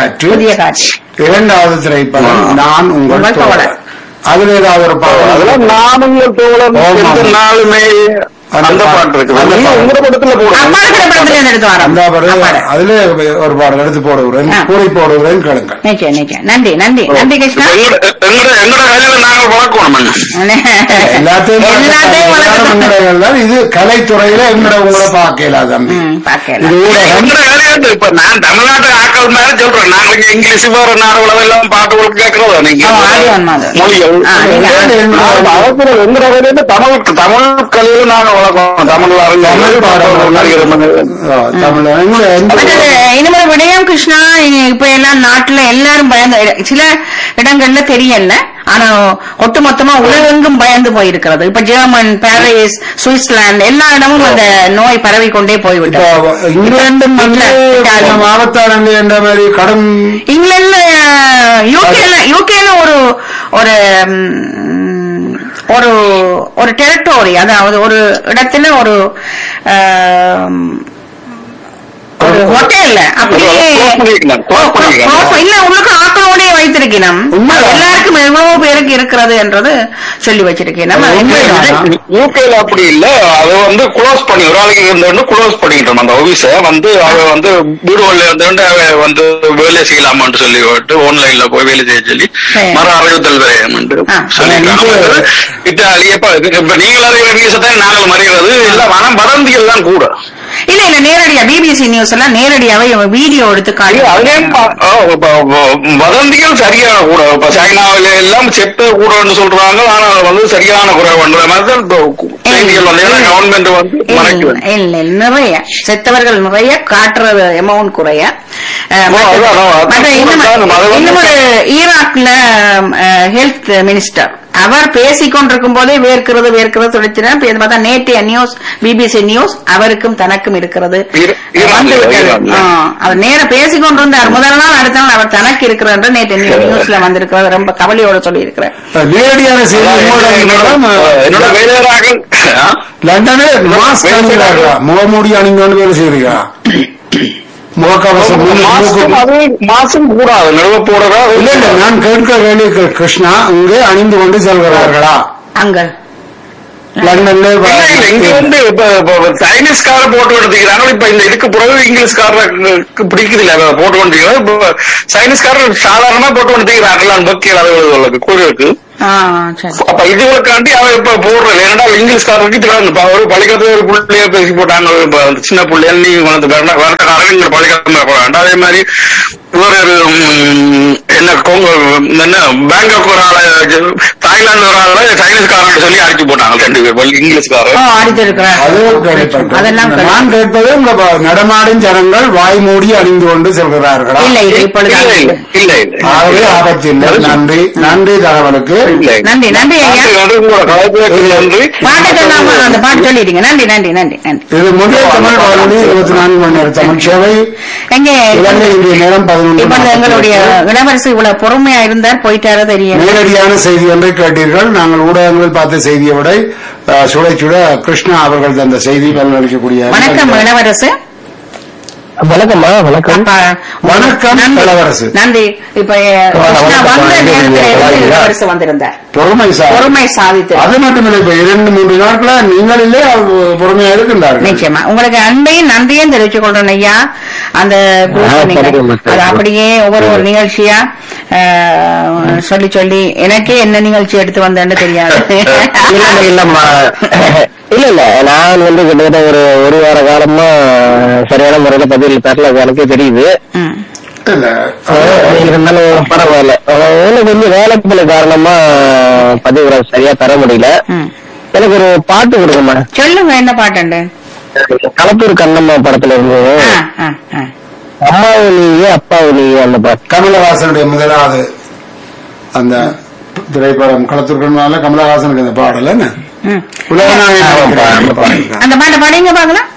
காற்று புதிய காற்று இரண்டாவது திரைப்படம் நான் உங்கள் உங்கள் தோழர் தோழர். அதுல ஏதாவது ஒரு பாடல் அதெல்லாம் நானும் தோழன் ஆமா. எந்த நாளுமே அந்த பாட்டு இருக்கு அந்த நீங்க பாட்டு. உங்க படத்துல அப்பா இருக்கிற போடுங்க படத்துல இருந்து எடுத்து வரோம் அந்த பாடல் அப்பாடா. அதுல ஒரு பாடல் எடுத்து போடுகிறேன் ஆ. கூறி போடுகிறேன் கேளுங்கள் நிச்சயம் நிச்சயம் நன்றி நன்றி நன்றி கிருஷ்ணா எங்கட எங்கட எங்கட வேலையில நாங்க வளர்க்கணும் எல்லாத்தையும் எல்லாத்தையும் எல்லாரும் வளர்க்கணும். உங்களுடைய தான் இது கலைத்துறையில எங்கட உங்களை பார்க்கல தம்பி ம், பார்க்கல. இது ஊடகம் எங்கட வேலையாட்டு இப்ப நான் தமிழ்நாட்டு ஆக்கள் மாதிரி சொல்றேன் நாங்க இங்க இங்கிலீஷ் வேற நாடுகள எல்லாம் பாட்டு உங்களுக்கு கேட்கறதா நீங்க ஆமா, அது உண்மைதான். மொழிகள் ஆ, நீங்க- எங்க- அவசரம் எங்கட வேலையில தமிழ் தமிழ் கலையில நாங்க வளர்க்கணும் தமிழ் தமிழ் பாடல்கள் அறிஞர்கள் ஆ, தமிழ் எங்க- எங்க- மற்றது இனிமே விடயம் கிருஷ்ணா இ- இப்ப எல்லாம் நாட்டுல எல்லாரும் பயந்து சில இடங்கள்ல தெரியல ஆனா ஒட்டு மொத்தமா உலகெங்கும் பயந்து போயிருக்கிறது இப்ப ஜெர்மன் பாரிஸ் சுவிட்சர்லாந்து எல்லா இடமும் அந்த நோய் பரவி கொண்டே இப்ப போய்விட்டது இங்கிலாந்து வந்து இத்தாலி. ஆபத்தானது என்ற மாதிரி கடும் இங்கிலாந்து யூகேல யூகேல ஒரு ஒரு ம், ஒரு ஒரு டெரிட்டோரி அதாவது ஒரு இடத்துல ஒரு ஆம், ஒரு ஹோட்டல்ல அப்படியே Close பண்ணிருக்கலாம், close பண்ணிருக்கலாம். close- இல்ல உள்ளுக்கு ஆக்களோடய வைத்திருக்கணும் உண்மைதான். எல்லாருக்கும் எவ்வளவு பேருக்கு இருக்கிறது என்றது சொல்லி வச்சிருக்கேன் உண்மைதான். யூகேல அப்படி இல்ல அது வந்து க்ளோஸ் பண்ணி ஒரு ஆளுக்கு இருந்து க்ளோஸ் பண்ணிட்டோம் அந்த ஆபீஸ வந்து அவ வந்து வீடுகள்ல இருந்து அவ வந்து வேலை செய்யலாமான்னு சொல்லி விட்டு ஆன்லைன்ல போய் வேலை செய்ய சொல்லி சரி. மறு அறிவுத்தல் வேலையாமன்ட்டு ஆ. சொல்லிருக்காங்க இத்தாலி எப்ப இப்ப நீங்கள் அறிகிற நியூஸ் தான் நாங்கள் மறிகிறது எல்லாம் மனம் வதந்திகள் தான் கூட இல்ல இல்ல நேரடியா பிபிசி நியூஸ் எல்லாம் நேரடியாவே வீடியோ எடுத்து காட்டி அதுலயும் ப- ஓ, இப்ப வ- வதந்திகள் சரியான கூட இப்ப சைனாவில எல்லாம் செத்து கூடன்னு சொல்றாங்க ஆனா அது வந்து சரியான குறைவுன்ற மாதிரி தான் இப்போ செய்திகள் வந்து ஏன்னா கவர்மெண்ட் வந்து மறைக்குது இல்ல இல்ல நிறைய செத்தவர்கள் நிறைய காட்டுறது அமௌண்ட் குறைய அஹ், ஓ, மற்ற- அதான், அதான். மற்ற இன்னும் அது வந்து- இன்னும் ஒரு ஈராக்ல ஹெல்த் மினிஸ்டர் அவர் பேசிக் கொண்டிருக்கும் போதே வேர்க்கிறது வேர்க்கிறது சொல்லிச்சுன்னா இப்ப இது பார்த்தா நேற்றைய நியூஸ் பிபிசி நியூஸ் அவருக்கும் தனக்கும் இருக்கிறது ஈர- ஈராக்ல, வந்து விட்டது. ஈராக்ல. ஆ, அவர் நேர பேசிக் கொண்டிருந்தார் முதல் நாள் அடுத்த நாள் அவர் தனக்கு இருக்கிறது என்று நேற்று நியூஸ்ல வந்திருக்கிறது ரொம்ப கவலையோட சொல்லி இருக்கிறேன் நேரடியான செய்தி உங்களோட என்னோட என்னோட உங்களோட வேலையாளர்கள் லண்டனில் மாஸ்க் அணிகிறார்களா முகமூடி அணிந்து கொண்டு வேலை செய்கிறீர்களா முகக்கவசம் மாசம் மூக்கு- அது மாசம் கூடாது நிறுவ போடுறதா இல்ல இல்ல நான் கேட்க வேண்டிய கே- கிருஷ்ணா இங்கே அணிந்து கொண்டு செல்கிறார்களா அங்க லண்டன்ல இல்ல, இல்ல, இங்க வந்து இப்ப இப்ப சைனீஸ்கார போட்டு எடுத்துக்கிறாங்க இப்ப இந்த இதுக்கு பிறகு இங்கிலீஷ்காரருக்கு பிடிக்குது இல்ல அதை போட்டு கொண்டிருக்கிறாங்க இப்ப சைனீஸ்காரர் சாதாரணமா போட்டு கொண்டிருக்கிறார்கள் பக்கியல் அளவுகளுக்கு கோயிலுக்கு ஆ, சரி அப்ப இதுகளுக்காண்டி அவன் இப்ப போடுறது ஏன்னா இங்கிலீஷ்காரருக்கு தெரியாது இப்ப அவரு பள்ளிக்கூடத்துல ஒரு புள்ளைய பேசி போட்டாங்க இப்ப அந்த சின்ன புள்ளைய நீங்க வந்து வரட்டக்காரங்க இங்க பள்ளிக்கூடத்துல போட வேண்டாம் அதே மாதிரி இவர் ஒரு ம், என்ன கொங்க என்ன பேங்காக் ஒரு ஆளை தாய்லாந்து ஒரு ஆளை சைனீஸ்காரன் சொல்லி அடிச்சு போட்டாங்க ரெண்டு பேர் பள்ளி- ஓ இங்கிலீஷ்காரர் அடித்து இருக்கிறார் அது கேள்விப்பட்டேன். அதெல்லாம் கேள்வி- நான் கேட்பது இந்த ப- நடமாடும் ஜனங்கள் வாய் மூடி அணிந்து கொண்டு செல்கிறார்களா இல்ல இது இப்பொழுது இல்ல இல்ல இல்ல இல்ல ஆகவே ஆபத்தில்லை நன்றி நன்றி தகவலுக்கு இல்ல நன்றி நன்றி ஐயா நன்றி, நன்றி உங்களோட கலைப்புக்கு நன்றி பாட்டு சொல்லாம அந்த பாட்டு சொல்லிடுங்க நன்றி நன்றி நன்றி நன்றி இது முதல் தமிழ் வானொலி இருபத்தி நான்கு மணி நேர தமிழ் சேவை எங்க இலங்கை இந்திய நேரம் பதினொன்று இப்ப இந்த எங்களுடைய நாற்பத்தி இளவரசி இவ்வளவு பொறுமையா இருந்தார் போயிட்டாரோ தெரியும் நேரடியான செய்தி ஒன்றை கேட்டீர்கள் நாங்கள் ஊடகங்களில் பார்த்த செய்தியை விட அஹ், சுட சுட கிருஷ்ணா அவர்கள் தந்த செய்தி பலனளிக்கக்கூடிய வணக்கம் இளவரசு வணக்கம்மா வணக்கம் அப்பா, வணக்கம், நன்றி. இளவரசு. நன்றி இப்ப அஹ், கிருஷ்ணா வணக்கம், வந்த வணக்கம். நேரத்தில் வணக்கம். இளவரசு வந்திருந்தார் பொறுமை சார் பொறுமை சாதித்து அது மட்டுமில்லை இப்ப இரண்டு மூன்று நாட்களா நீங்கள் இல்லே அவர் பொறுமையா இருக்கின்றார்கள் நிச்சயமா உங்களுக்கு அன்பையும் நன்றியும் தெரிவித்துக் கொள்றேன் ஐயா அந்த group ஆ, நீங்க- சரிங்கம்மா, சரிங்க. அது அப்படியே ஒவ்வொரு ஒரு நிகழ்ச்சியா அஹ், சொல்லி சொல்லி எனக்கே என்ன நிகழ்ச்சி எடுத்து வந்தேன்னு தெரியாது இல்ல இல்லம்மா இல்ல இல்ல நான் வந்து கிட்டத்தட்ட ஒரு ஒரு வார காலமா சரியான முறையில பதில் தரல அது எனக்கே தெரியுது ம். இல்ல அஹ் இருந்தாலும் பரவாயில்ல அஹ் எனக்கு கொஞ்சம் வேலைப்பள காரணமா பதிவு சரியா தர முடியல ம். எனக்கு ஒரு பாட்டு கொடுங்கம்மா சொல்லுங்க என்ன பாட்டுண்டு களத்தூர் கண்ணம்மா படத்துல இருந்து ஆ, ஆ, ஆ. அம்மாவும் நீயே அப்பாவும் நீயே அந்த பாட்டு கமலஹாசனுடைய முதலாவது அந்த திரைப்படம் களத்திற்குனால கமலஹாசனுக்கு அந்த பாடல் என்ன ம். உலகநாயகன் ஆமாப்பா, அந்த ஆமாப்பா. பாடல். அந்த பாட்டை பாடிங்க பாக்கலாம்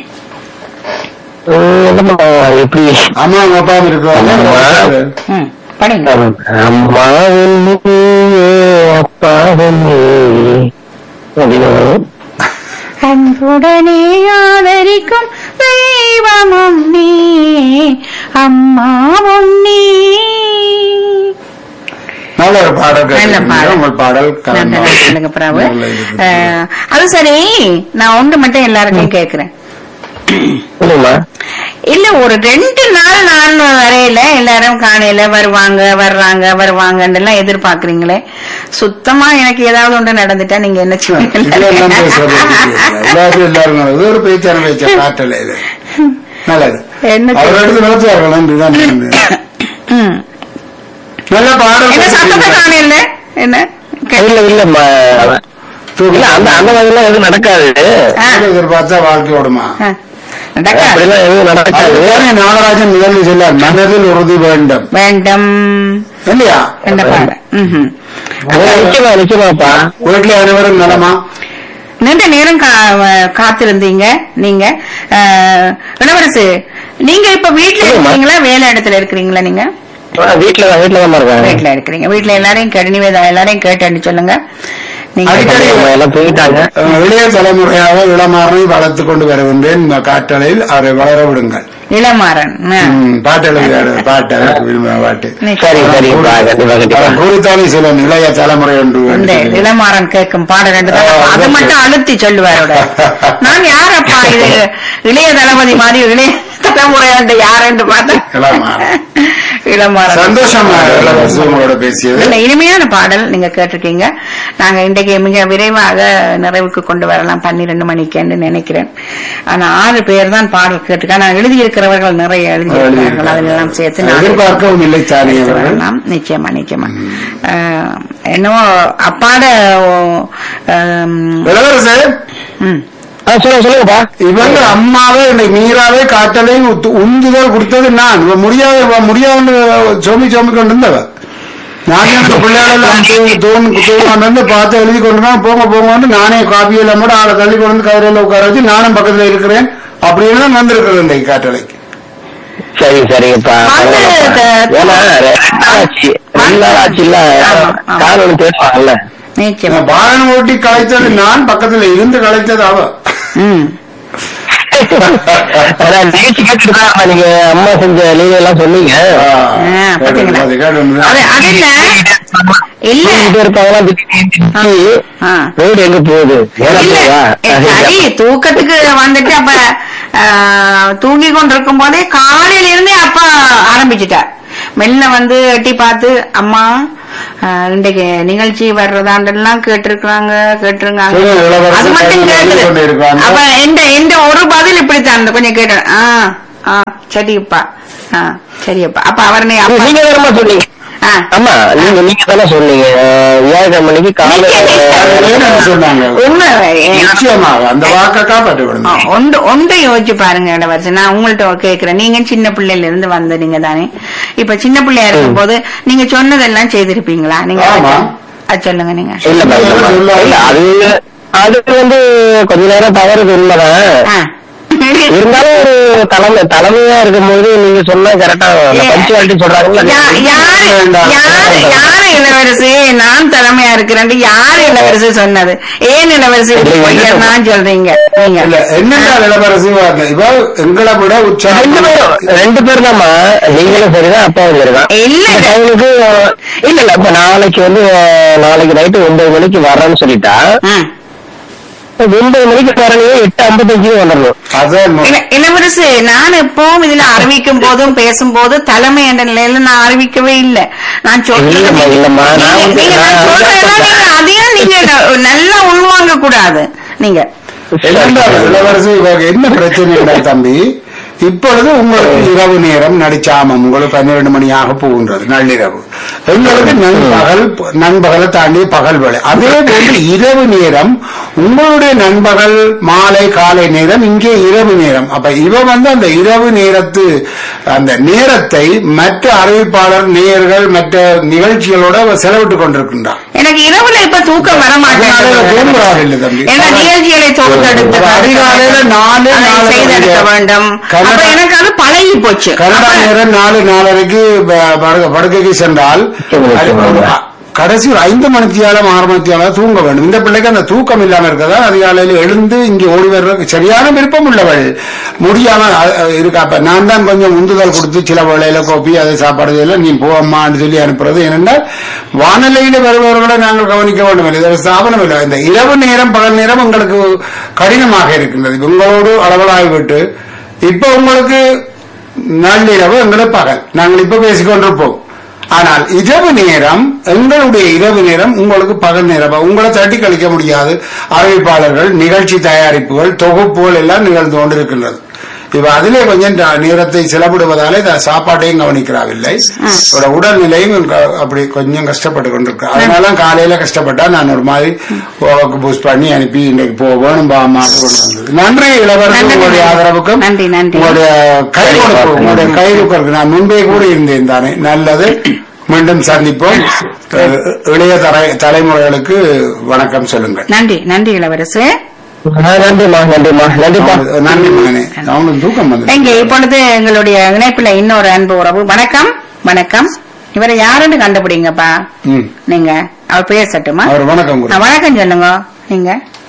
உம், என்னம்மா எப்படி அம்மா அவங்க அப்பாவும் இருக்கிறாங்க ம் படிங்க அம்மாவும் நீயே அப்பாவும் நீயே அப்படின்னு வரும். அன்புடனே ஆதரிக்கும் தெய்வமும் நீ அம்மா உன்னே நல்ல ஒரு பாடல் நல்ல கேட்டிருக்கீங்க. பாடல். உங்கள் பாடல் கலந்து நன்றி, நன்றிங்க பிராவு. நல்ல இது. அஹ், அது சரி நான் ஒன்று மட்டும் எல்லாருக்கும் கேக்குறேன் சொல்லுங்கம்மா இல்ல ஒரு ரெண்டு நாள் நான் வரையில எல்லாரும் காலையில வருவாங்க வர்றாங்க வருவாங்கன்னு எல்லாம் எதிர்பார்க்கறீங்களே சுத்தமா எனக்கு ஏதாவது ஒன்று நடந்துட்டா நீங்க என்ன இதுல எல்லாம் பேசுறது செய்வீங்க எல்லாரும் எல்லாரும் இது ஒரு பேச்சான பேச்ச காட்டல இது நல்லது என்ன அவர் எடுத்து நடத்துவார்கள் நன்றிதான் ம். நல்ல பாடல் என்ன சத்தத்தை கேட்டிருக்கீங்க. காணையில என்ன இல்ல இல்லம்மா இல்ல அந்த அந்த மாதிரிலாம் எதுவும் நடக்காது ஆ, அதை எதிர்பார்த்தா வாழ்க்கை ஓடுமா ஆ. நடக்காது. அப்படிலாம் எதுவும் நடக்காது அதுதானே நாகராஜன் முதலில் சொல்ல மனதில் உறுதி வேண்டும் வேண்டும் இல்லையா என்ற பாடம் ம்ஹும். நிச்சயமா நிச்சயமாப்பா வீட்டுல அனைவரும் நலமா நீண்ட நேரம் கா- காத்திருந்தீங்க நீங்க அஹ், இளவரசு நீங்க இப்ப வீட்டுல சொல்லுமா. இருக்கீங்களா வேலை இடத்துல இருக்கிறீங்களா நீங்க வீட்டுல தான் வீட்டுல தான் இருக்காங்க வீட்டுல இருக்கிறீங்க வீட்டுல எல்லாரையும் கேட்டு நிவேதா எல்லாரையும் கேட்டேன்னு சொல்லுங்க நீங்க அடிக்கடி அவங்க எல்லாம் போயிட்டாங்க அஹ் இளைய தலைமுறையாக இளமாறனை வளர்த்துக் கொண்டு வருகின்றேன் இந்த காற்றலையில் அவரை வளர விடுங்கள் இளமாறன் ஆ. ம், பாட்டு எழுதுகிறாரு பாட்டு எனக்கு விரும்பின பாட்டு சரி சரிப்பா கண்டிப்பா கண்டிப்பா அவன் கூறித்தானே சில இளைய தலைமுறை ஒன்று இந்த வேண்டும். இளமாறன் கேட்கும் பாடம் ரெண்டு தான் ஆ, அது அது மட்டும் அழுத்தி சொல்லுவாரோட நான் யாரப்பா இது இளைய தளபதி மாதிரி இளைய தலைமுறை யாருன்னு பார்த்தா இளமாறன். இளமாறன் சந்தோஷம் இளவரசு உங்களோட பேசியது நல்ல இனிமையான பாடல் நீங்க கேட்டிருக்கீங்க நாங்க இன்றைக்கு மிக விரைவாக நிறைவுக்கு கொண்டு வரலாம் பன்னிரண்டு மணிக்குன்னு நினைக்கிறேன் ஆனா ஆறு பேர் தான் பாடல் கேட்டிருக்காங்க நான் எழுதியிருக்கிறவர்கள் நிறைய எழுதியிருக்கிறார்கள் அதெல்லாம் சேர்த்து நாலு எதிர்பார்க்கவும் இல்லை தானே அவர்கள் வரலாம் நிச்சயமா நிச்சயமா அஹ், என்னவோ அப்பாட அஹ், இளவரசு ம், ஆ, சொல்லுங்க சொல்லுங்கப்பா இவங்க அம்மாவே இந்த மீராவே காட்டலை உத்து- உந்துதல் கொடுத்தது நான் இவ முடியாது இவ முடியாதுன்னு சோமி சோமி கொண்டு இருந்தவ நான் எனக்கு பிள்ளைகளெல்லாம் தூங்கி தூங்கி தூங்க வந்து பார்த்து எழுதி கொண்டு தான் போங்க போங்கன்னு நானே காப்பி எல்லாம் கூட ஆளை தள்ளி கொண்டு வந்து கதிரையில உட்கார வச்சு நானும் பக்கத்துல இருக்கிறேன் அப்படின்னு தான் வந்திருக்கிறது இந்த காட்டலைக்கு சரி சரிங்கப்பா வந்து த- ஏன்னா ரெண்டு நாள் ஆச்சு ரெண்டு நாள் ஆச்சுல்ல ஆமா, ஆமா. காரணம் கேட்பாங்கல்ல நிச்சயமா பாலன் ஓட்டி கலைத்தது நான் பக்கத்துல இருந்து கலைத்தது அவ ம் அதான் நிகழ்ச்சி கேட்டுட்டு தான் இருந்தேன். நீங்க அம்மா செஞ்ச லீவு எல்லாம் சொன்னீங்க ஆ, ஆ, பாத்தீங்களா? அது கேட்டு அது அது இல்ல இல்ல தூங்கிட்டே இருப்பாங்களா திட்டி திட்டி ஆ. ரோடு எங்க போகுது நேரா இல்ல போவா? ஏ, சரி தூக்கத்துக்கு வந்துட்டு அப்ப தூங்கி கொண்டிருக்கும் போதே காலையில இருந்தே அப்பா ஆரம்பிச்சுட்டார் மெல்ல வந்து எட்டி பார்த்து அம்மா ஆ, இன்றைக்கு நிகழ்ச்சி வர்றதாண்டெல்லாம் கேட்டிருக்காங்க கேட்டிருக்காங்க சரி, இளவரசர் அது மட்டும் கையில கேக்குது எழுதி கொண்டு இருக்காங்க. அப்ப எந்த எந்த ஒரு பதில் இப்படித்தான் அந்த கொஞ்சம் கேட்டேன் ஆ ஆ சரிப்பா ஆ சரியப்பா அப்ப அவரனே அப்பா நீங்க வேறமா சொன்னீங்க ஆ. ஆமா நீங்க நீங்க தானே சொன்னீங்க அஹ், வியாழக்கிழமை அன்னைக்கு காலை அதுலயே சொன்னாங்க உண்மை நிச்சயமாக அந்த வாக்க காப்பாற்ற ஆ, விடணும் ஒன்று ஒன்றை யோசிச்சு பாருங்க இளவரசன் நான் உங்கள்ட்ட கேக்குறேன் நீங்க சின்ன பிள்ளையில இருந்து வந்தீங்க தானே இப்ப சின்ன பிள்ளையா இருக்கும் போது நீங்க சொன்னதெல்லாம் செய்திருப்பீங்களா நீங்க ஆமா. அது சொல்லுங்க நீங்க இல்ல இல்ல இல்ல அது அது வந்து கொஞ்ச நேரம் தவறுது உண்மைதான் ஆ. இருந்தாலும் ஒரு தலைமை தலைமையா இருக்கும்போது நீங்க சொன்னா கரெக்டா பஞ்சுவாலிட்டி சொல்றாங்கல்ல யா- யாரு யாரு யாரு இளவரசி நான் தலைமையா இருக்கிறேன் யாரு இளவரசி சொன்னது ஏன் இளவரசி இப்படி பொய்யர்தான் சொல்றீங்க நீங்க இல்ல என்னென்றால் இளவரசி வார்த்தை இவ எங்களை விட ரெண்டு உற்சாகம் பேரும் ரெண்டு பேர் தான்மா நீங்களும் சரிதான் அப்பாவும் சரிதான் இல்ல. இந்த டைமுக்கு இல்ல இல்ல இப்ப நாளைக்கு வந்து அஹ், நாளைக்கு நைட்டு ஒன்பது மணிக்கு வரேன்னு சொல்லிட்டா ம். ஒன்பது மணிக்கு வரலையே எட்டு ஐம்பத்தஞ்சுக்கு வந்துடணும் அதான் மு- இள- இளவரசு நான் எப்பவும் இதுல அறிவிக்கும் போதும் பேசும்போது தலைமை என்ற நிலையில நான் அறிவிக்கவே இல்லை நான் சொல்றது இல்லம்மா, இல்லம்மா, நான் நீங்க- வந்து- நீங்க நான் நான் சொல்றதெல்லாம் அதான் நீங்க அதையும் நீங்க ந- நல்லா உள்வாங்க கூடாது நீங்க என்னென்றால் இளவரசி இவருக்கு என்ன பிரச்சனை என்றால் தம்பி இப்பொழுது உங்களுக்கு இரவு நேரம் நடிச்சாமம் உங்களுக்கு பன்னிரண்டு மணி ஆக போகின்றது நள்ளிரவு எங்களுக்கு நண்பகல் நண்பகலை தாண்டி பகல் வேலை அதே போன்று இரவு நேரம் உங்களுடைய நண்பகல் மாலை காலை நேரம் இங்கே இரவு நேரம் அப்ப இவ வந்து அந்த இரவு நேரத்து அந்த நேரத்தை மற்ற அறிவிப்பாளர் நேயர்கள் மற்ற நிகழ்ச்சிகளோட அவ செலவிட்டுக் கொண்டிருக்கின்றார் எனக்கு இரவுல இப்ப தூக்கம் வர அதனால இவ தூங்குறாள் மாட்டேன் இல்லை தம்பி ஏன்னா நிகழ்ச்சிகளை தொகுத்தெடுத்து அப்ப அதிகாலையில நாலு, அதை நாலு செய்தெடுக்க மணிக்கு. வேண்டும் கனடா- அப்ப எனக்கு அது பழகி போச்சு கனடா அப்ப- நேரம் நாலு நாலரைக்கு ப- படுக்க- படுக்கைக்கு சென்றால் சரி, அது சரி. கடைசி ஒரு ஐந்து மணித்தியாலம் ஆறு மணித்தியாலம் தூங்க வேண்டும் இந்த பிள்ளைக்கு அந்த தூக்கம் இல்லாம இருக்கதா அதிகாலையில் எழுந்து இங்கே ஓடி வர்றதுக்கு சரியான விருப்பம் உள்ளவள் முடியாம அ- அ- இருக்கா அப்ப நான் தான் கொஞ்சம் உந்துதல் கொடுத்து சில வேளையில கோப்பி அதை சாப்பாடு எல்லாம் நீ போம்மான்னு சொல்லி அனுப்புறது ஏனென்றால் வானிலையில வருபவர்களை நாங்கள் கவனிக்க வேண்டும் இல்லை இது ஸ்தாபனம் இல்லை இந்த இரவு நேரம் பகல் நேரம் உங்களுக்கு கடினமாக இருக்கின்றது உங்களோடு அளவலாகி விட்டு இப்ப உங்களுக்கு நள்ளிரவு எங்களுக்கு பகல் நாங்கள் இப்ப பேசிக்கொண்டிருப்போம் ஆனால் இரவு நேரம் எங்களுடைய இரவு நேரம் உங்களுக்கு பகல் நேரம் உங்களை தட்டி கழிக்க முடியாது அறிவிப்பாளர்கள் நிகழ்ச்சி தயாரிப்புகள் தொகுப்புகள் எல்லாம் நிகழ்ந்து கொண்டிருக்கின்றது இப்ப அதிலே கொஞ்சம் ட- நேரத்தை செலவிடுவதாலே இந்த சாப்பாட்டையும் கவனிக்கிறாவில்லை ஒரு உடல்நிலையும் க- அப்படி கொஞ்சம் கஷ்டப்பட்டு கொண்டிருக்கு அதனால காலையில கஷ்டப்பட்டா நான் ஒரு மாதிரி பூஸ்ட் பண்ணி அனுப்பி இன்னைக்கு போ வேணும் பாமா கொண்டு வந்தது நன்றி இளவரசர் நன்றி, உங்களுடைய நன்றி. ஆதரவுக்கும் நன்றி, நன்றி. உங்களுடைய கை கொடுப்பு உங்களுடைய கை கொடுக்கிறது நான் முன்பே கூட இருந்தேன் தானே நல்லது மீண்டும் சந்திப்போம் அஹ், இளைய தலை தலைமுறைகளுக்கு வணக்கம் சொல்லுங்கள் நன்றி நன்றி இளவரசு ஆ, நன்றிம்மா நன்றிம்மா நன்றிப்பா நன்றி மகனே அவங்களுக்கு தூக்கம் வந்து இங்க இப்பொழுது எங்களுடைய இணைப்புல இன்னொரு அன்பு உறவு வணக்கம் வணக்கம் இவரை யாருன்னு கண்டுபிடிங்கப்பா ம். நீங்க அவர் பேசட்டுமா அவர் வணக்கம் ஆ, கூறு. வணக்கம் சொல்லுங்க நீங்க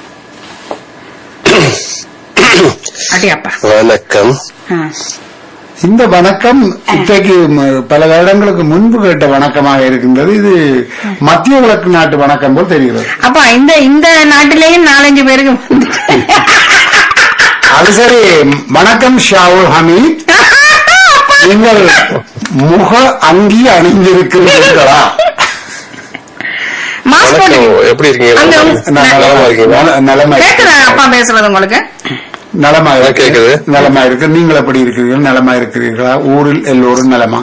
அடியாப்பா வணக்கம் ஆ. இந்த வணக்கம் இன்றைக்கு ம- பல வருடங்களுக்கு முன்பு கேட்ட வணக்கமாக இருக்கின்றது இது மத்திய கிழக்கு நாட்டு வணக்கம் போல் தெரிகிறது அப்பா இந்த இந்த நாட்டிலேயும் நாலஞ்சு பேருக்கு வந்து- அது சரி வணக்கம் ஷாவுல் ஹமீத் நீங்கள் முக அங்கி அணிந்திருக்கிறீர்களா மாஸ்க் போட்டு வணக்கம் எப்படி இருக்கீங்க அங்க நலமா நலமா இருக்கீங்களா நல- நலமா கேக்குதா அப்பா பேசுறது உங்களுக்கு நலமா ஆ, இருக்கு கேக்குது. நலமா இருக்கு நீங்கள் எப்படி இருக்கிறீர்கள் நலமா இருக்கிறீர்களா ஊரில் எல்லோரும் நலமா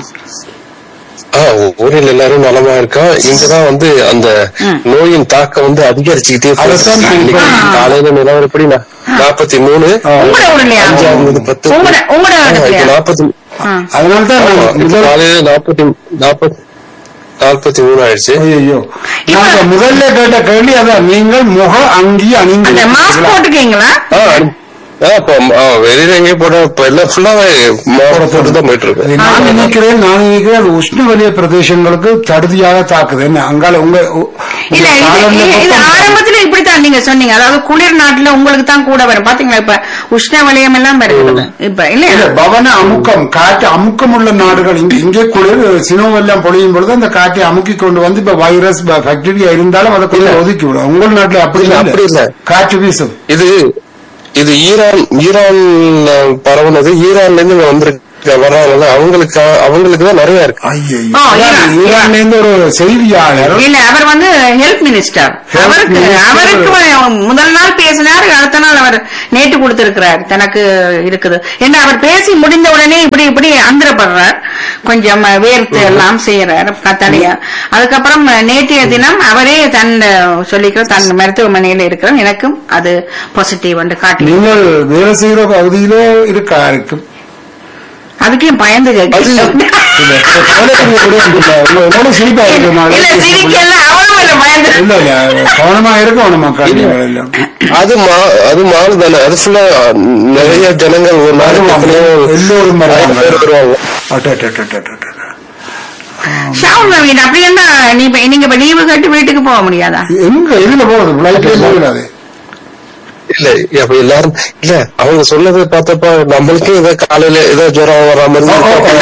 ஆ, ஊரில் எல்லாரும் நலமா இருக்கா இங்கதான் வந்து அந்த ம். நோயின் தாக்கம் வந்து அதிகரிச்சுக்கிட்டே போகுது. அதைத்தான் நான் இன்னைக்கு இப்ப- காலையில நிலவரப்படி நாற்பத்தி மூணு ஆ. உங்களோட ஊர்லயா அஞ்சாவது பத்து உங்களோட உங்களோட இடத்துலயா நாற்பத்தி ஆ. அதனால தான் ஆமா, நான் இப்ப முதல் காலையில நாற்பத்தி நாற்பத்தி நாற்பத்தி மூணு ஆயிடுச்சு ஐயோ நாங்க முதல்ல கேட்ட கேள்வி அதான் நீங்கள் முக அங்கி அந்த மாஸ்க் அணிந்து போட்டுக்கீங்களா ஆ, ஆ, இப்ப ஆ, வெளியில எங்கேயும் போட இப்ப எல்லாம் ஃபுல்லாவே போட்டு தான் போயிட்டு இருக்கு நான் நினைக்கிறேன் நான் நினைக்கிறேன் அது உஷ்ணவலிய பிரதேசங்களுக்கு தடுதியாக தாக்குது என்ன அங்கால உங்க உ- இல்ல உங்க இது காலநிலை இது- இது பக்கம் ஆரம்பத்துல இப்படித்தான் நீங்க சொன்னீங்க அதாவது குளிர் நாட்டுல உங்களுக்கு தான் கூட வரும் பாத்தீங்களா இப்ப உஷ்ண வலயம் எல்லாம் வருகிறது இப்ப இல்ல இல்லையா பவன அமுக்கம் காற்று அமுக்கம் உள்ள நாடுகள் இங்க- இங்கே குளிர் சினோவெல்லாம் பொழியும் பொழுது அந்த காற்றை அமுக்கி கொண்டு வந்து இப்ப வைரஸ் பாக்டீரியா இருந்தாலும் அதை கொஞ்சம் ஒதுக்கி விடும் உங்கள் நாட்டுல அப்படி இல்ல, அப்படி இல்ல இல்ல. காற்று வீசும் இது இது ஈரான் ஈரான் பரவுனது ஈரான்ல இருந்து இங்க வந்திருக்க வர்றாங்கல்ல அவங்களுக்கு அவங்களுக்கு தான் நிறைய இருக்கு ஐயோ ஆ, ஈரான். ஈரான்ல இருந்து ஒரு செய்தியாளர் இல்ல அவர் வந்து ஹெல்த் மினிஸ்டர் Health அவருக்கு minister. அவருக்கு முதல் நாள் பேசினார் அடுத்த நாள் அவர் நேற்று கொடுத்திருக்கிறார் தனக்கு இருக்குது என்ன அவர் பேசி முடிந்த உடனே இப்படி இப்படி அந்திரப்படுறார் கொஞ்சம் வேர்த்து எல்லாம் செய்யறார் தனியா அதுக்கப்புறம் நேற்றைய தினம் அவரே தன் சொல்லிக்கிற தன் மருத்துவமனையில இருக்கிற எனக்கும் அது பாசிட்டிவ் வந்து காட்டி நீங்கள் வேலை செய்கிற பகுதியிலே இருக்கா இருக்கும் அதுக்கே பயந்து கேட்கிறேன். இல்ல, வேலை செய்யக்கூடிய இல்ல, உங்க- உங்களோட சிரிப்பா இருக்கு நான் இல்ல சிரிக்கல அவனும் இல்ல பயந்து இல்ல இல்ல கவனமா இருக்கணும் மக்கள் நீங்கள் எல்லாம் அது மா அது மால் தானே அது ஃபுல்லா நிறைய ஜனங்கள் ஒரு நாளைக்கு வருவாங்க. எத்தனையோ எல்லோரும் வருவாங்க. பேர் வருவாங்க அட்ட, அட்ட, அட்ட, அட்ட, அட்ட, அட்ட. ஷாவுல் நவீன் அப்படி என்ன நீ இப்ப- நீங்க இப்ப லீவு கட்டி வீட்டுக்கு போக முடியாதா எங்க இதுல போகுது பிளைட்லயே போயிடாது இல்ல அப்ப எல்லாரும் இல்ல அவங்க சொன்னதை பார்த்தப்ப நம்மளுக்கே ஏதோ காலையில ஏதோ ஜுரம் வர மாதிரி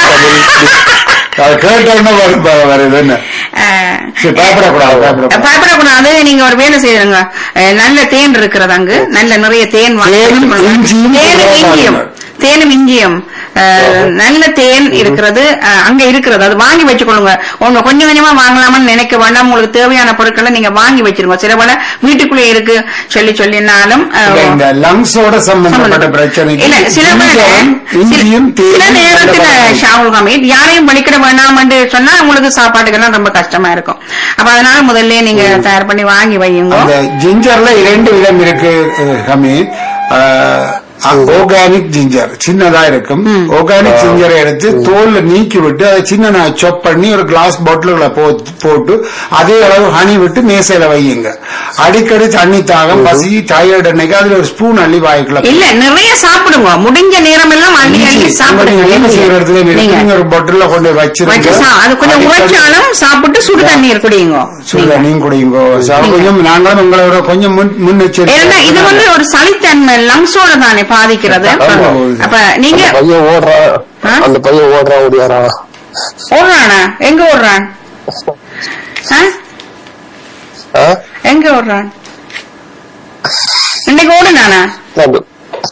அது கேட்டோன்னா வரும் ப- வருது என்ன அஹ், சரி, பயப்படக்கூடாது பயப்படக்கூடாது பயப்படக்கூடாது நீங்க ஒரு வேலை செய்யுங்க அஹ், நல்ல தேன் இருக்கிறது அங்கு நல்ல நிறைய தேன் வாங்கி தேனும் வச்சுக்கொள்ளுங்க. இஞ்சியும் தேனும் போடுவாங்க. இஞ்சியும் தேனும் இஞ்சியும் அஹ், நல்ல தேன் இருக்கிறது அஹ், அங்க இருக்கிறது அது வாங்கி வச்சுக்கொள்ளுங்க உங்க கொஞ்சம் கொஞ்சமா வாங்கலாம்னு நினைக்க வேண்டாம் உங்களுக்கு தேவையான பொருட்களை நீங்க வாங்கி வச்சிருங்க சில பல வீட்டுக்குள்ளே இருக்கு சொல்லி சொல்லினாலும் அஹ், இல்ல, இந்த லங்ஸோட சம்பந்தப்பட்ட பிரச்சனைக்கு இல்ல சில பேர் இஞ்சியும், இஞ்சியும் சில தேனும் நேரத்துல நல்ல ஷாவுல் ஹமீத் யாரையும் படிக்கிற வேணாம்னு சொன்னா உங்களுக்கு சாப்பாட்டுக்கெல்லாம் ரொம்ப கஷ்டமா இருக்கும் அப்ப அதனால முதல்ல நீங்க தயார் பண்ணி வாங்கி வையுங்க அந்த ஜிஞ்சர்ல இரண்டு விதம் இருக்கு அஹ், ஹமீத் அஹ், ஆர்கானிக் ஜிஞ்சர் சின்னதா இருக்கும் ஆர்கானிக் ஜிஞ்சரை எடுத்து தோல்ல நீக்கி விட்டு அதை சின்ன சொப் பண்ணி ஒரு கிளாஸ் பாட்டிலுகளை போட்டு அதே அளவு ஹனி விட்டு மேசையில வையுங்க அடிக்கடி தண்ணி தாகம் பசி டயர்ட் அன்னைக்கு அதுல ஒரு ஸ்பூன் அள்ளி வாய்க்குள்ள இல்ல நிறைய சாப்பிடுங்க முடிஞ்ச நேரம் எல்லாம் அள்ளி அள்ளி சாப்பிடுங்க வேலை செய்யற இடத்துல நீங்க நீங்க ஒரு பாட்டில்ல கொண்டு வச்சு வச்சிருங்க சா- அது கொஞ்சம் உரைச்சாலும் சாப்பிட்டு சுடு தண்ணீர் குடியுங்க சுடுதா நீங்க குடிங்க சார், கொஞ்சம் நாங்களும் உங்களோட கொஞ்சம் முன் ஏன்னா முன்னெச்சரிக்கை இது வந்து ஒரு சளித்தன்மை லங்ஸோட தானே பாதிக்கிறது ஆமா. அப்ப நீங்க அந்த பையன் ஓடுறான் ஆ? அந்த பையன் ஓடுறான் ஓடியாரா ஓடுறானா எங்க ஓடுறான் ஆ? ஆ? எங்க ஓடுறான் இன்னைக்கு ஓடுனானா அந்த-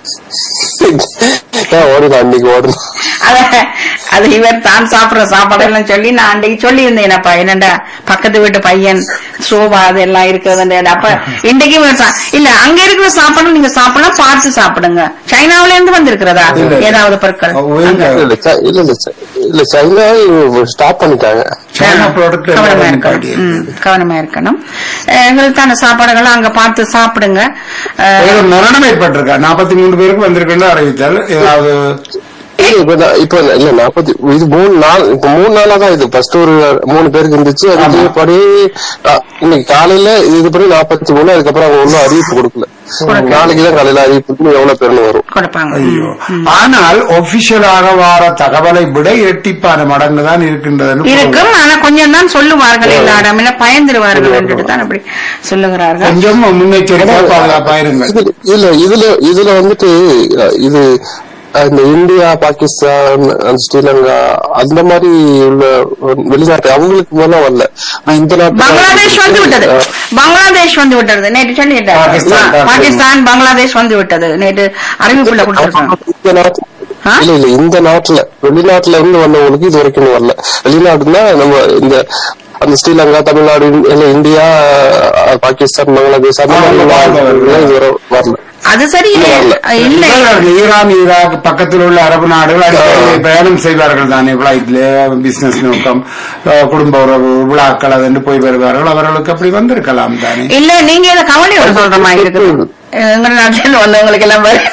ஏன் ஓடினான் அன்னைக்கு ஓடுனான் அத அது இவர் தான் சாப்பிடுற சாப்பாடெல்லாம் சொல்லி நான் அன்றைக்கு சொல்லி இருந்தேனப்பா என்னடா பக்கத்து வீட்டு பையன் சோபா அதெல்லாம் இருக்கிறது அப்ப இன்றைக்கு இவர் சா- இல்ல அங்க இருக்கிற சாப்பாடு நீங்க சாப்பிடலாம் பார்த்து சாப்பிடுங்க சைனாவில இருந்து வந்திருக்கிறதா இல்ல. ஏதாவது பொருட்கள் உயர்ந்த இல்ல இல்ல சை- இல்ல இல்ல சை- இல்ல சைனா ஸ்டாப் பண்ணிட்டாங்க சைனா ப்ராடக்ட் கவனமா எல்லாரும் இருக்கணும் பாடி ம், கவனமா இருக்கணும் அஹ் எங்களுக்கான சாப்பாடுகளை அங்க பார்த்து சாப்பிடுங்க அஹ் ஒரு மரணம் ஏற்பட்டிருக்கா நாற்பத்தி மூணு பேருக்கு வந்திருக்குன்னு அறிவித்தால் ஏதாவது இல்ல, இப்ப நான்- இப்ப இல்ல நாற்பத்தி இது மூணு நாள் இப்ப மூணு நாளா தான் இது ஃபர்ஸ்ட் ஒரு மூணு பேருக்கு இருந்துச்சு அதுக்கு படி ஆ, இன்னைக்கு காலையில இது படி நாற்பத்தி மூணு அதுக்கப்புறம் அவங்க ஒன்னும் அறிவிப்பு கொடுக்கல நாளைக்கு தான் காலையில அறிவிப்பு கொடுத்து எவ்வளவு பேர்னு வரும் கொடுப்பாங்க ஐயோ ஆனால் ஒபிஷியலாக வார தகவலை விட இரட்டிப்பான மடங்கு தான் இருக்கின்றதுன்னு இருக்கும் ஆனா கொஞ்சம் தான் சொல்லுவார்கள் எல்லா இடமே பயந்துருவார்கள் என்று தான் அப்படி சொல்லுகிறார்கள் கொஞ்சம் முன்னெச்சரிக்கை பாதுகாப்பா இருங்கள் இது- இல்ல இதுல இதுல வந்துட்டு அஹ், இது அஹ், இந்த இந்தியா பாகிஸ்தான் அந்த ஸ்ரீலங்கா அந்த மாதிரி உள்ள வெளிநாட்டு அவங்களுக்கு மேல வரல ஆனா இந்த நாட்டு பங்களாதேஷ் வந்து விட்டது பங்களாதேஷ் வந்து விட்டது நேற்று சொல்லிட்டார் பாகிஸ்தான் தான். பாகிஸ்தான் பங்களாதேஷ் வந்து விட்டது நேற்று அறிவிப்புல கொடுத்திருக்காங்க இந்த நாட்டு ஆ? இல்ல இல்ல இந்த நாட்டுல வெளிநாட்டுல இருந்து வந்தவங்களுக்கு இது வரைக்கும் வரல வெளிநாட்டுனா நம்ம இந்த அந்த ஸ்ரீலங்கா தமிழ்நாடு இல்ல இந்தியா அஹ், பாகிஸ்தான் பங்களாதேஷ் அந்த மாதிரி நாடுகள்ல இது வரை வரல அது சரி இல்ல, வரல. இல்ல இவர்கள் ஈரான் ஈராக் பக்கத்தில் உள்ள அரபு நாடுகள் அடிக்கடி பயணம் செய்வார்கள் தானே பிளைட்ல பிசினஸ் நோக்கம் அஹ், குடும்ப உறவு விழாக்கள் அதென்று போய் வருவார்கள் அவர்களுக்கு அப்படி வந்திருக்கலாம் தானே இல்ல நீங்க இத கவலையோட சொல்ற மாதிரி இருக்குது எங்க நாட்டில் வந்தவங்களுக்கு எல்லாம் வரு-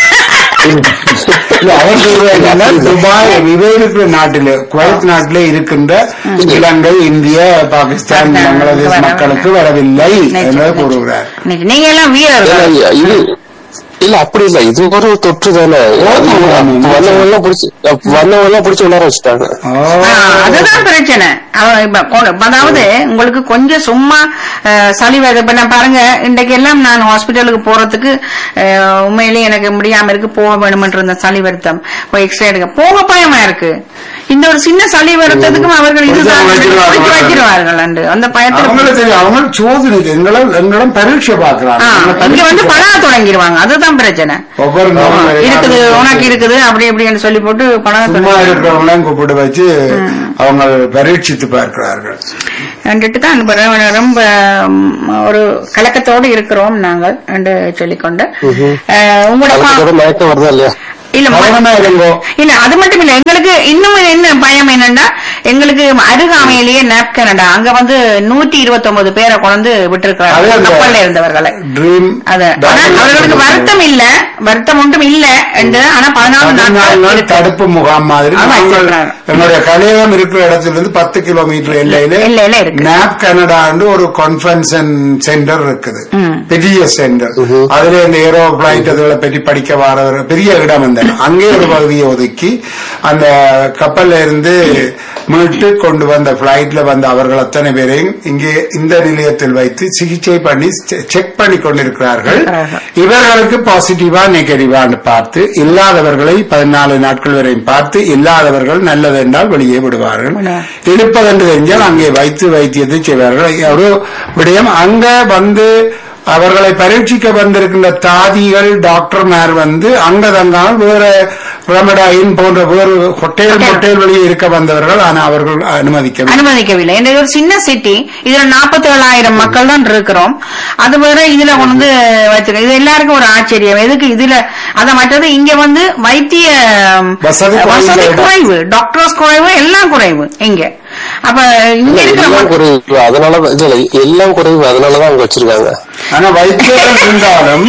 இல்ல, அவர் சொல்றது என்னன்னா, துபாய் விவேக நாட்டிலே குவைத் நாட்டிலே இருக்கின்ற இலங்கை இந்திய பாகிஸ்தான் அதான், பங்களாதேஷ் வர- மக்களுக்கு வரவில்லை நிச்சயம், என்று நிச்சயம். கூறுகிறார் இன்னைக்கு நீங்க எல்லாம் வீரர்கள் ஏன்னா, இது இல்ல அப்படி இல்ல இது ஒரு தொற்று தானே வந்தவங்க எல்லாம் பிடிச்சி வந்தவங்க எல்லாம் பிடிச்சி உணர வச்சுட்டாங்க ஓ. ஆ, அதுதான் பிரச்சனை அவ- இப்ப கொ- அதாவது உங்களுக்கு கொஞ்சம் சும்மா அஹ், சளி வருது இப்ப நான் பாருங்க இன்றைக்கு எல்லாம் நான் ஹாஸ்பிட்டலுக்கு போறதுக்கு அஹ், உண்மையிலேயே எனக்கு முடியாம இருக்கு போக வேணுமென்ற இந்த சளி வருத்தம் போய் எக்ஸ்ரே எடுக்க போக பயமா இருக்கு இந்த ஒரு சின்ன சளி வருத்தத்துக்கும் அவர்கள் இதுதான் கொஞ்சம் வைக்கிறார்கள். வைத்து வைக்கிறார்கள் அண்டு. அந்த பயத்தில் அவங்களுக்கு தெரியும் அவங்க சோதனை எங்களும் எங்களும் பரீட்சை பார்க்கிறாங்க ஆ, அவங்க இங்க பரீட்சை வந்து பழக தொடங்கிடுவாங்க அதுதான் பிரச்சனை ஒவ்வொரு நாளும் இருக்குது உனக்கு இருக்குது அப்படி இப்படின்னு சொல்லி போட்டு பழக சும்மா தொடங்கி இருக்கிறவங்களையும் கூப்பிட்டு வச்சு அவங்க பரீட்சித்து பார்க்கிறார்கள் கண்டுட்டு தான் இப்ப ரொம்ப- ரொம்ப ம், ஒரு கலக்கத்தோடு இருக்கிறோம் நாங்கள் என்று சொல்லிக்கொண்டு அஹ், உங்களோட பா- அதுக்கு மயக்கம் வருதா இல்லையா இல்ல ம- கவனமா இருங்கோ இல்ல அது மட்டும் இல்ல எங்களுக்கு இன்னும் என்ன பயம் என்னன்னா எங்களுக்கு அருகாமையிலேயே நேப் கனடா அங்க வந்து நூற்றி இருபத்தி ஒன்பது பேரை கொண்டு அது விட்டிருக்கிறாங்க அந்த கப்பல்ல இருந்தவர்களை ட்ரீம் அது ஆனா அவர்களுக்கு வருத்தம் இல்ல வருத்தம் ஒன்றும் இல்ல என்று ஆனா பதினாலு பதினாலு நாட்கள் நாள் இருக்கு. தடுப்பு முகாம் மாதிரி ஆமா, நாங்கள் வச்சிருக்கிறாங்க. என்னுடைய கலையகம் இருக்கிற இடத்துல இருந்து பத்து கிலோமீட்டர் எல்லையில எல்லையில இருக்கு. நாப் கனடான்னு ஒரு கான்ஃபரன்சன் சென்டர் இருக்குது ம். பெரிய சென்டர் அதுல இந்த ஏரோ பிளைட் அதுகளை பற்றி படிக்க வர பெரிய இடம் அந்த அங்கே ஒரு பகுதியை ஒதுக்கி அந்த கப்பல்ல இருந்து மீட்டு கொண்டு வந்த பிளைட்ல வந்த அவர்கள் அத்தனை பேரையும் இங்கே இந்த நிலையத்தில் வைத்து சிகிச்சை பண்ணி செக் பண்ணி கொண்டிருக்கிறார்கள் இவர்களுக்கு பாசிட்டிவா நெகட்டிவான்னு பார்த்து இல்லாதவர்களை பதினாலு நாட்கள் வரையும் பார்த்து இல்லாதவர்கள் நல்லது என்றால் வெளியே விடுவார்கள் இருப்பதென்று தெரிஞ்சால் அங்கே வைத்து வைத்தியத்தை செய்வார்கள் ஒரு விடயம் அங்க வந்து அவர்களை பரீட்சிக்க வந்திருக்கின்ற தாதிகள் டாக்டர்மார் வந்து அங்க தங்காமல் வேற பிரமடாயின் போன்ற வேறு ஹோட்டல் மொட்டேல் வெளியே இருக்க வந்தவர்கள் ஆனா அவர்கள் அனுமதிக்கவில்லை அனுமதிக்கவில்லை இந்த ஒரு சின்ன சிட்டி இதுல நாற்பத்தி ஏழாயிரம் மக்கள் தான் இருக்கிறோம் அது வேற இதுல கொண்டு வந்து வச்சிருக்கோம் இது எல்லாருக்கும் ஒரு ஆச்சரியம் எதுக்கு இதுல அத மற்றது இங்க வந்து வைத்திய வசதி குறைந்த வசதி இடம். குறைவு டாக்டர்ஸ் குறைவு எல்லாம் குறைவு இங்க அப்ப இங்க இருக்கிற எல்லாம் மக்கள் குறைவு அதனாலதான் இல்ல இல்ல எல்லாம் குறைவு அதனாலதான் அவங்க வச்சிருக்காங்க ஆனா வைத்தியர்கள் இருந்தாலும்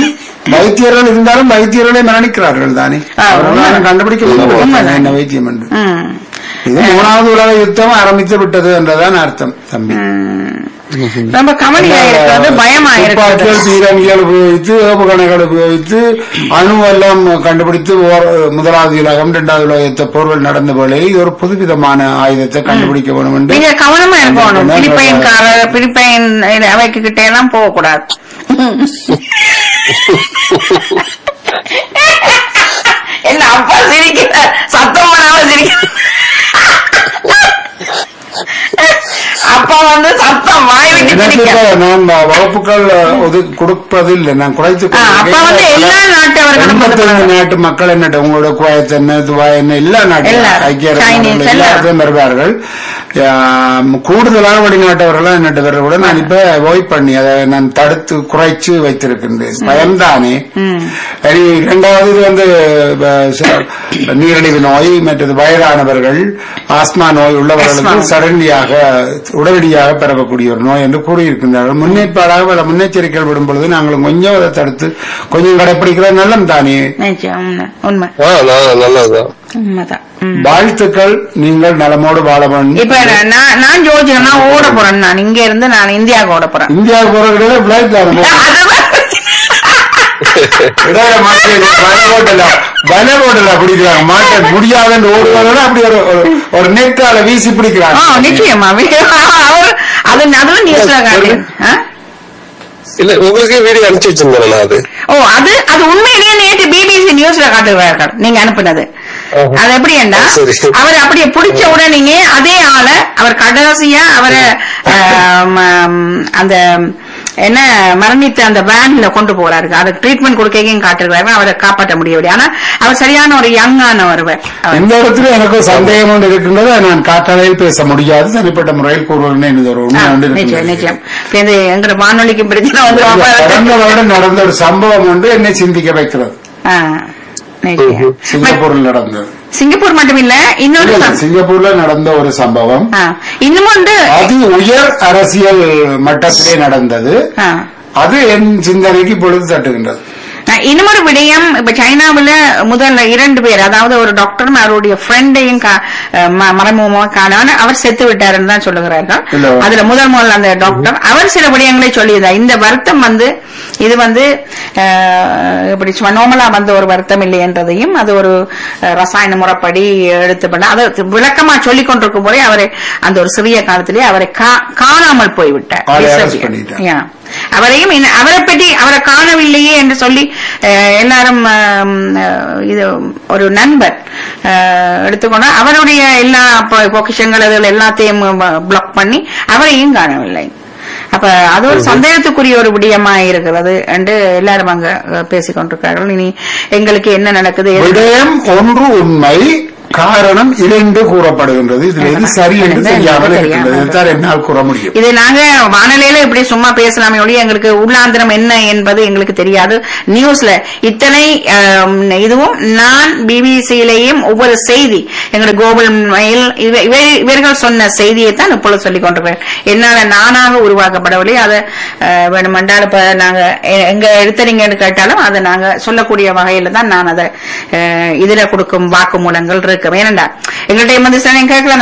வைத்தியர்கள் இருந்தாலும் வைத்தியர்களே மரணிக்கிறார்கள் தானே ஆ, அவர்களாலும் உண்மை. கண்டுபிடிக்க முடியல உண்மைதான். என்ன வைத்தியம் என்று ம். இது மூணாவது உலக யுத்தம் ஆரம்பித்து விட்டது என்றதான் அர்த்தம் தம்பி ம். ரொம்ப கவலையா இருக்கிறது பயமா துப்பாக்கிகள் இருக்கிறது பீரங்கிகள் உபயோகித்து ஏவுகணைகள் உபயோகித்து அணு எல்லாம் கண்டுபிடித்து ஓர்- முதலாவது உலகம் இரண்டாவது உலக யுத்த போர்கள் நடந்த வேளையில் இது ஒரு புதுவிதமான ஆயுதத்தை கண்டுபிடிக்க வேண்டும் என்று நீங்க கவனமா இருக்கணும் என்ன பிலிப்பைன் கார பிலிப்பைன் அவைக்கு கிட்ட எல்லாம் போக கூடாது என்ன அப்பா சிரிக்கிற சத்தம் பண்ணாம சிரிக்கிற அப்பா வந்து சத்தம் வாய் விட்டு எனக்கு சிரிக்க இப்ப நான் வகுப்புகள் ஒதுக்கி கொடுப்பதில்லை நான் குறைத்து ஆ, அப்பா வந்து எல்லா நாட்டவர்களும் எண்பத்தைந்து நாட்டு மக்கள் என்ன உங்களோட குவைத் என்ன துபாய் என்ன எல்லா நாட்டும் எல்லாரும். ஐக்கிய அரபு Chinese நாடுகள் எல்லாரும். எல்லாத்தையும் வருவார்கள் ஆம், கூடுதலாக வெளிநாட்டவர்கள் என்னட்டு வர கூட நான் இப்ப அவாய்ட் பண்ணி அதை நான் தடுத்து குறைச்சு வைத்திருக்கின்றேன் பயம்தானே சரி, இரண்டாவது இது வந்து ப, ச- நீரிழிவு நோய் மற்றது வயதானவர்கள் ஆஸ்மா நோய் உள்ளவர்களுக்கு ஆஸ்மா. சடனடியாக உடனடியாக பரவக்கூடிய ஒரு நோய் என்று கூறியிருக்கின்றார்கள் முன்னேற்பாடாக பல முன்னெச்சரிக்கைகள் விடும் பொழுது நாங்களும் கொஞ்சம் அதை தடுத்து கொஞ்சம் கடைப்பிடிக்கிறது நல்லம் தானே நிச்சயம், உண்மை உண்மை ஆ நான் நல்லதுதான் உண்மைதான் ம். வாழ்த்துக்கள் நீங்கள் நலமோடு வாழ வேண்டும் இப்ப நான் நான் ஜோதிடம் நான் ஓட போறேன் நான் இங்க இருந்து நான் இந்தியாவுக்கு ஓட போறேன் இந்தியாவுக்கு போறவர்களே பிளைட் தான் அதுதான் இடையில மாட்டி வலை போட்டல வலை போட்டல பிடிக்கிறாங்க மாட்ட முடியாதுன்னு ஓடுவதோட அப்படி ஒரு ஒரு- ஒரு நெட்டால வீசி ஆ, பிடிக்கிறாங்க நிச்சயமா அவர் அது அதுவும் நியூஸ்ல காட்டு ஆ? இல்ல உங்களுக்கு வீடியோ அனுப்பிச்சு வச்சிருந்தேன் நான் அது ஓ அது அது உண்மையிலேயே நேற்று பிபிசி நியூஸ்ல காட்டுவார்கள் நீங்க அனுப்புனது ஆஹா. அது எப்படின்னா சரி. அவர் அப்படியே பிடிச்ச உடனே அதே ஆள அவர் கடைசியா அவரை ஆம், ஆம், அந்த என்ன மரணித்த அந்த வேன்ல கொண்டு போறாரு அதுக்கு ட்ரீட்மெண்ட் கொடுக்கையும் காட்டுறாரு அவரை காப்பாற்ற முடியவில்லை ஆனா அவர் சரியான ஒரு யங்கான ஒருவர் அவர். இந்த இடத்துல எனக்கு ஒரு சந்தேகம் ஒன்று இருக்கின்றது அதை நான் காட்டாளையில் பேச முடியாது தனிப்பட்ட முறையில் கூறுவதுன்னு எனக்கு ஒரு ஆ, உண்மை ஒன்று நிச்சயம் இருக்கின்றது. நிச்சயம் இப்ப இந்த எங்க வானொலிக்கு பிரச்சனை வந்து கடந்த வருடம் நடந்த ஒரு சம்பவம் ஒன்று என்னை சிந்திக்க வைக்கிறது ஆ, நிச்சயம். சிங்கப்பூரில் நடந்தது சிங்கப்பூர் மட்டும் இல்ல இன்னொரு இல்ல, சம்- சிங்கப்பூர்ல நடந்த ஒரு சம்பவம் ஆ, இன்னும் வந்து அதி உயர் அரசியல் மட்டத்திலே நடந்தது ஆ. அது என் சிந்தனைக்கு பொழுது தட்டுகின்றது நான் இன்னொரு விடயம் இப்ப சைனாவுல முதல்ல இரண்டு பேர் அதாவது ஒரு டாக்டரும் அவருடைய ஃப்ரெண்டையும் மறைமுகமாக காணாம அவர் செத்து விட்டாருன்னு தான் சொல்லுகிறார்கள் இல்ல. அதுல முதல் முதல் அந்த டாக்டர் அவர் சில விடயங்களை சொல்லியிருந்தார் இந்த வருத்தம் வந்து இது வந்து அஹ், இப்படி சும்மா நார்மலா வந்த ஒரு வருத்தம் இல்லை என்றதையும் அது ஒரு அஹ், ரசாயன முறைப்படி எடுத்து பண்ண அதை விளக்கமா சொல்லிக் கொண்டிருக்கும் போதே அவரை அந்த ஒரு சிறிய காலத்திலேயே அவரை கா- காணாமல் போய்விட்டார் ஆளை arrest Disappear. பண்ணிட்டார். Yeah. அவரையும் இன்ன- அவரை பற்றி அவரை காணவில்லையே என்று சொல்லி அஹ், எல்லாரும் அஹ், அஹ், இது ஒரு நண்பர் அஹ், எடுத்துக்கொண்டா அவருடைய எல்லா பொ- பொக்கிஷங்கள் அதுகள் எல்லாத்தையும் பிளாக் பண்ணி அவரையும் காணவில்லை அப்ப அது ஒரு சந்தேகத்துக்குரிய ஒரு விடயமா இருக்கிறது என்று எல்லாரும் அங்க அஹ், பேசிக் கொண்டிருக்கார்கள் இனி எங்களுக்கு என்ன நடக்குது எது- விடயம் ஒன்று உண்மை காரணம் இரண்டு கூறப்படுகின்றது இதுல எது சரி என்று தெரியாமல் இருக்கின்றது இதுதான் என்னால் கூற முடியும் இது நாங்க வானொலியில இப்படி சும்மா பேசலாமே ஒழிய எங்களுக்கு உள்ளாந்திரம் என்ன என்பது எங்களுக்கு தெரியாது நியூஸ்ல இத்தனை ஆம், இதுவும் நான் பிபிசியிலேயும் ஒவ்வொரு செய்தி எங்களுடைய கோகுல் மெயில் இவ- இவ- இவர்கள் சொன்ன செய்தியை தான் இப்பொழுது சொல்லிக் கொண்டிருக்கிறேன் என்னால நானாக உருவாக்கப்படவில்லை அதை அஹ், வேணுமென்றால் இப்ப நாங்க எ- எங்க எடுத்தறீங்கன்னு கேட்டாலும் அதை நாங்க சொல்லக்கூடிய வகையில தான் நான் அதை அஹ், இதுல கொடுக்கும் வாக்குமூலங்கள் இருக்கு ஏனண்டா எங்கள்கிட்ட வந்து சில நேரம் கேட்கலாம்